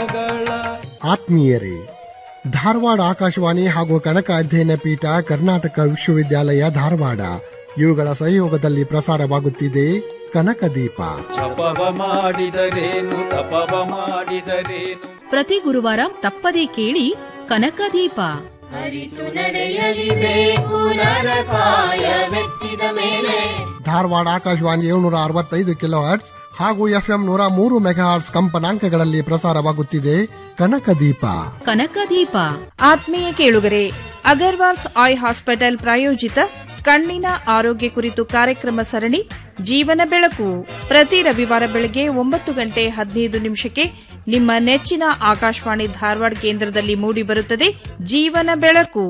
ಗುಣಗಳ ಆತ್ಮೀಯರೇ ಧಾರವಾಡ ಆಕಾಶವಾಣಿ ಹಾಗೂ ಕನಕ ಅಧ್ಯಯನ ಪೀಠ ಕರ್ನಾಟಕ ವಿಶ್ವವಿದ್ಯಾಲಯ ಧಾರವಾಡ ಇವುಗಳ ಸಹಯೋಗದಲ್ಲಿ ಪ್ರಸಾರವಾಗುತ್ತಿದೆ ಕನಕ ದೀಪ ಜಪವ ಮಾಡಿದರೇನು ತಪವ ಮಾಡಿದರೇನು ಪ್ರತಿ ಗುರುವಾರ ತಪ್ಪದೇ ಕೇಳಿ ಕನಕದೀಪ ಅರಿತು ನಡೆಯಲಿಬೇಕು ನರಕಾಯ ಮೆತ್ತಿದ ಮೇಲೆ ಧಾರವಾಡ ಆಕಾಶವಾಣಿ ಏಳ್ನೂರ ಅರವತ್ತೈದು ಕಿಲೋ ಹರ್ಟ್ಸ್ ಹಾಗೂ ಎಫ್ಎಂ ನೂರ ಮೂರು ಮೆಗಾಹರ್ಟ್ಸ್ ಕಂಪನಾಂಕಗಳಲ್ಲಿ ಪ್ರಸಾರವಾಗುತ್ತಿದೆ ಕನಕ ದೀಪ ಕನಕದೀಪ ಆತ್ಮೀಯ ಕೇಳುಗರೆ ಅಗರ್ವಾಲ್ಸ್ ಆಯ್ ಹಾಸ್ಪಿಟಲ್ ಪ್ರಾಯೋಜಿತ ಕಣ್ಣಿನ ಆರೋಗ್ಯ ಕುರಿತು ಕಾರ್ಯಕ್ರಮ ಸರಣಿ ಜೀವನ ಬೆಳಕು ಪ್ರತಿ ರವಿವಾರ ಬೆಳಗ್ಗೆ ಒಂಬತ್ತು ಗಂಟೆ ಹದಿನೈದು ನಿಮಿಷಕ್ಕೆ ನಿಮ್ಮ ನೆಚ್ಚಿನ ಆಕಾಶವಾಣಿ ಧಾರವಾಡ ಕೇಂದ್ರದಲ್ಲಿ ಮೂಡಿಬರುತ್ತದೆ ಜೀವನ ಬೆಳಕು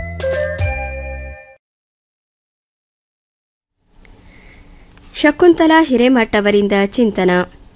ಶಕುಂತಲಾ ಹಿರೇಮಠ ಅವರಿಂದ ಚಿಂತನ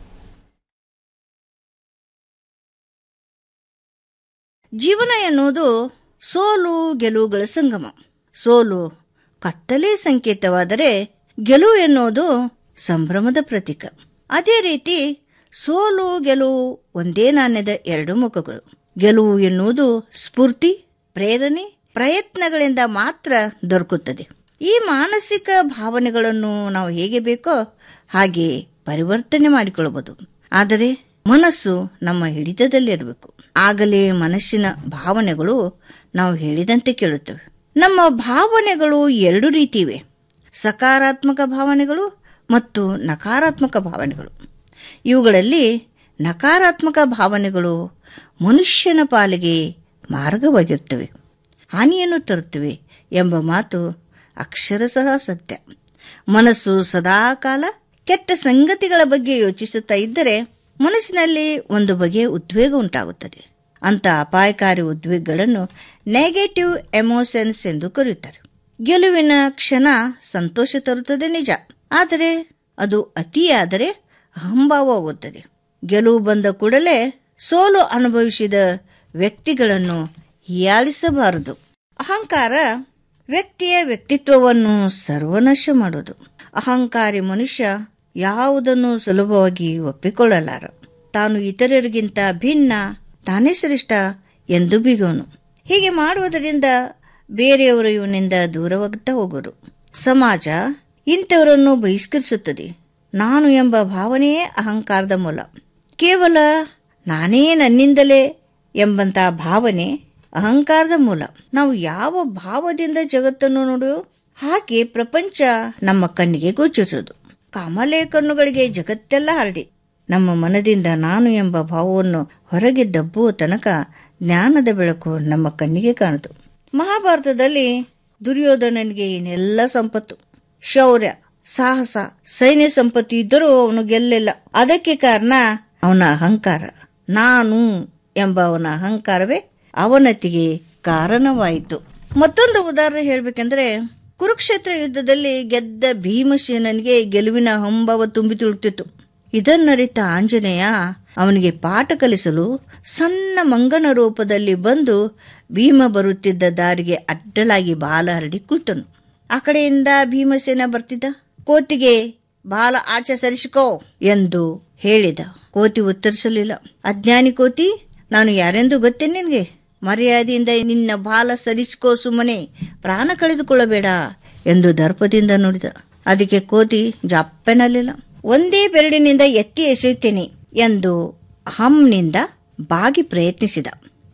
ಜೀವನ ಎನ್ನುವುದು ಸೋಲು ಗೆಲುವುಗಳ ಸಂಗಮ ಸೋಲು ಕತ್ತಲೆ ಸಂಕೇತವಾದರೆ ಗೆಲುವು ಎನ್ನುವುದು ಸಂಭ್ರಮದ ಪ್ರತೀಕ ಅದೇ ರೀತಿ ಸೋಲು ಗೆಲುವು ಒಂದೇ ನಾಣ್ಯದ ಎರಡು ಮುಖಗಳು ಗೆಲುವು ಎನ್ನುವುದು ಸ್ಫೂರ್ತಿ ಪ್ರೇರಣೆ ಪ್ರಯತ್ನಗಳಿಂದ ಮಾತ್ರ ದೊರಕುತ್ತದೆ ಈ ಮಾನಸಿಕ ಭಾವನೆಗಳನ್ನು ನಾವು ಹೇಗೆ ಬೇಕೋ ಹಾಗೆ ಪರಿವರ್ತನೆ ಮಾಡಿಕೊಳ್ಳಬಹುದು ಆದರೆ ಮನಸ್ಸು ನಮ್ಮ ಹಿಡಿತದಲ್ಲಿರಬೇಕು ಆಗಲೇ ಮನಸ್ಸಿನ ಭಾವನೆಗಳು ನಾವು ಹೇಳಿದಂತೆ ಕೇಳುತ್ತವೆ ನಮ್ಮ ಭಾವನೆಗಳು ಎರಡು ರೀತಿ ಇವೆ ಸಕಾರಾತ್ಮಕ ಭಾವನೆಗಳು ಮತ್ತು ನಕಾರಾತ್ಮಕ ಭಾವನೆಗಳು ಇವುಗಳಲ್ಲಿ ನಕಾರಾತ್ಮಕ ಭಾವನೆಗಳು ಮನುಷ್ಯನ ಪಾಲಿಗೆ ಮಾರ್ಗವಾಗಿರುತ್ತವೆ ಹಾನಿಯನ್ನು ತರುತ್ತವೆ ಎಂಬ ಮಾತು ಅಕ್ಷರಶಃ ಸತ್ಯ ಮನಸ್ಸು ಸದಾಕಾಲ ಕೆಟ್ಟ ಸಂಗತಿಗಳ ಬಗ್ಗೆ ಯೋಚಿಸುತ್ತಾ ಇದ್ದರೆ ಮನಸ್ಸಿನಲ್ಲಿ ಒಂದು ಬಗೆಯ ಉದ್ವೇಗ ಉಂಟಾಗುತ್ತದೆ ಅಂತ ಅಪಾಯಕಾರಿ ಉದ್ವೇಗಗಳನ್ನು ನೆಗೆಟಿವ್ ಎಮೋಷನ್ಸ್ ಎಂದು ಕರೆಯುತ್ತಾರೆ ಗೆಲುವಿನ ಕ್ಷಣ ಸಂತೋಷ ತರುತ್ತದೆ ನಿಜ ಆದರೆ ಅದು ಅತಿಯಾದರೆ ಅಹಂಭಾವವಾಗುತ್ತದೆ ಗೆಲುವು ಬಂದ ಕೂಡಲೇ ಸೋಲು ಅನುಭವಿಸಿದ ವ್ಯಕ್ತಿಗಳನ್ನು ಹೀಯಾಳಿಸಬಾರದು ಅಹಂಕಾರ ವ್ಯಕ್ತಿಯ ವ್ಯಕ್ತಿತ್ವವನ್ನು ಸರ್ವನಾಶ ಮಾಡುವುದು ಅಹಂಕಾರಿ ಮನುಷ್ಯ ಯಾವುದನ್ನು ಸುಲಭವಾಗಿ ಒಪ್ಪಿಕೊಳ್ಳಲಾರ ತಾನು ಇತರರಿಗಿಂತ ಭಿನ್ನ ತಾನೇ ಶ್ರೇಷ್ಠ ಎಂದು ಬಿಗೋನು ಹೀಗೆ ಮಾಡುವುದರಿಂದ ಬೇರೆಯವರು ಇವನಿಂದ ದೂರವಾಗುತ್ತಾ ಹೋಗೋರು ಸಮಾಜ ಇಂಥವರನ್ನು ಬಹಿಷ್ಕರಿಸುತ್ತದೆ ನಾನು ಎಂಬ ಭಾವನೆಯೇ ಅಹಂಕಾರದ ಮೂಲ ಕೇವಲ ನಾನೇ ನನ್ನಿಂದಲೇ ಎಂಬಂತ ಭಾವನೆ ಅಹಂಕಾರದ ಮೂಲ ನಾವು ಯಾವ ಭಾವದಿಂದ ಜಗತ್ತನ್ನು ನೋಡು ಹಾಗೆ ಪ್ರಪಂಚ ನಮ್ಮ ಕಣ್ಣಿಗೆ ಗೋಚರಿಸುವುದು ಕಾಮಲೆ ಕಣ್ಣುಗಳಿಗೆ ಜಗತ್ತೆಲ್ಲ ಹರಡಿ ನಮ್ಮ ಮನದಿಂದ ನಾನು ಎಂಬ ಭಾವವನ್ನು ಹೊರಗೆ ದಬ್ಬುವ ತನಕ ಜ್ಞಾನದ ಬೆಳಕು ನಮ್ಮ ಕಣ್ಣಿಗೆ ಕಾಣುದು ಮಹಾಭಾರತದಲ್ಲಿ ದುರ್ಯೋಧನನಿಗೆ ಏನೆಲ್ಲ ಸಂಪತ್ತು ಶೌರ್ಯ ಸಾಹಸ ಸೈನ್ಯ ಸಂಪತ್ತು ಇದ್ದರೂ ಅವನು ಗೆಲ್ಲಿಲ್ಲ ಅದಕ್ಕೆ ಕಾರಣ ಅವನ ಅಹಂಕಾರ ನಾನು ಎಂಬ ಅವನ ಅಹಂಕಾರವೇ ಅವನತಿಗೆ ಕಾರಣವಾಯಿತು ಮತ್ತೊಂದು ಉದಾಹರಣೆ ಹೇಳಬೇಕೆಂದ್ರೆ ಕುರುಕ್ಷೇತ್ರ ಯುದ್ಧದಲ್ಲಿ ಗೆದ್ದ ಭೀಮಸೇನನಿಗೆ ಗೆಲುವಿನ ಹಂಬವ ತುಂಬಿ ತುಳುಕ್ತಿತ್ತು ಇದನ್ನರಿತ ಆಂಜನೇಯ ಅವನಿಗೆ ಪಾಠ ಕಲಿಸಲು ಸಣ್ಣ ಮಂಗನ ರೂಪದಲ್ಲಿ ಬಂದು ಭೀಮ ಬರುತ್ತಿದ್ದ ದಾರಿಗೆ ಅಡ್ಡಲಾಗಿ ಬಾಲ ಹರಡಿ ಕುಳಿತನು ಆ ಕಡೆಯಿಂದ ಭೀಮಸೇನ ಬರ್ತಿದ್ದ ಕೋತಿಗೆ ಬಾಲ ಆಚೆ ಸರಿಸಿಕೋ ಎಂದು ಹೇಳಿದ ಕೋತಿ ಉತ್ತರಿಸಲಿಲ್ಲ ಅಜ್ಞಾನಿ ಕೋತಿ ನಾನು ಯಾರೆಂದು ಗೊತ್ತೇ ನಿನಗೆ ಮರ್ಯಾದೆಯಿಂದ ನಿನ್ನ ಬಾಲ ಸರಿಸಿಕೋ ಸುಮ್ಮನೆ ಪ್ರಾಣ ಕಳೆದುಕೊಳ್ಳಬೇಡ ಎಂದು ದರ್ಪದಿಂದ ನುಡಿದ ಅದಕ್ಕೆ ಕೋತಿ ಜಪ್ಪೆನಲ್ಲಿಲ್ಲ ಒಂದೇ ಬೆರಳಿನಿಂದ ಎತ್ತಿ ಎಸೆಯುತ್ತೇನೆ ಎಂದು ಹಮ್ನಿಂದ ಬಾಗಿ ಪ್ರಯತ್ನಿಸಿದ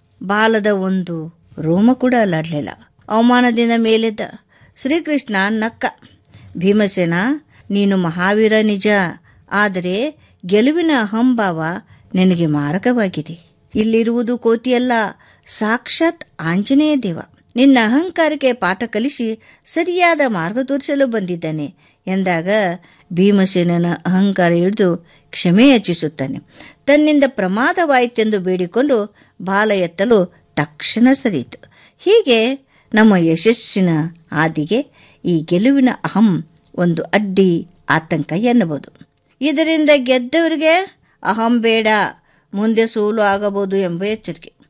ಬಾಲದ ಒಂದು ರೋಮ ಕೂಡ ಅಲ್ಲಾಡಲಿಲ್ಲ ಅವಮಾನದಿಂದ ಮೇಲೆದ್ದ ಶ್ರೀಕೃಷ್ಣ ನಕ್ಕ ಭೀಮಸೇನ ನೀನು ಮಹಾವೀರ ನಿಜ ಆದರೆ ಗೆಲುವಿನ ಅಹಂಭಾವ ನಿನಗೆ ಮಾರಕವಾಗಿದೆ ಇಲ್ಲಿರುವುದು ಕೋತಿಯಲ್ಲ ಸಾಕ್ಷಾತ್ ಆಂಜನೇಯ ದೇವ ನಿನ್ನ ಅಹಂಕಾರಕ್ಕೆ ಪಾಠ ಕಲಿಸಿ ಸರಿಯಾದ ಮಾರ್ಗ ತೋರಿಸಲು ಬಂದಿದ್ದಾನೆ ಎಂದಾಗ ಭೀಮಸೇನನ ಅಹಂಕಾರ ಹಿಡಿದು ಕ್ಷಮೆ ಯಾಚಿಸುತ್ತಾನೆ ತನ್ನಿಂದ ಪ್ರಮಾದವಾಯಿತೆಂದು ಬೇಡಿಕೊಂಡು ಬಾಲ ಎತ್ತಲು ತಕ್ಷಣ ಸರಿಯಿತು ಹೀಗೆ ನಮ್ಮ ಯಶಸ್ಸಿನ ಹಾದಿಗೆ ಈ ಗೆಲುವಿನ ಅಹಂ ಒಂದು ಅಡ್ಡಿ ಆತಂಕ ಎನ್ನಬಹುದು ಇದರಿಂದ ಗೆದ್ದವರಿಗೆ ಅಹಂ ಬೇಡ ಮುಂದೆ ಸೋಲು ಆಗಬಹುದು ಎಂಬ ಎಚ್ಚರಿಕೆ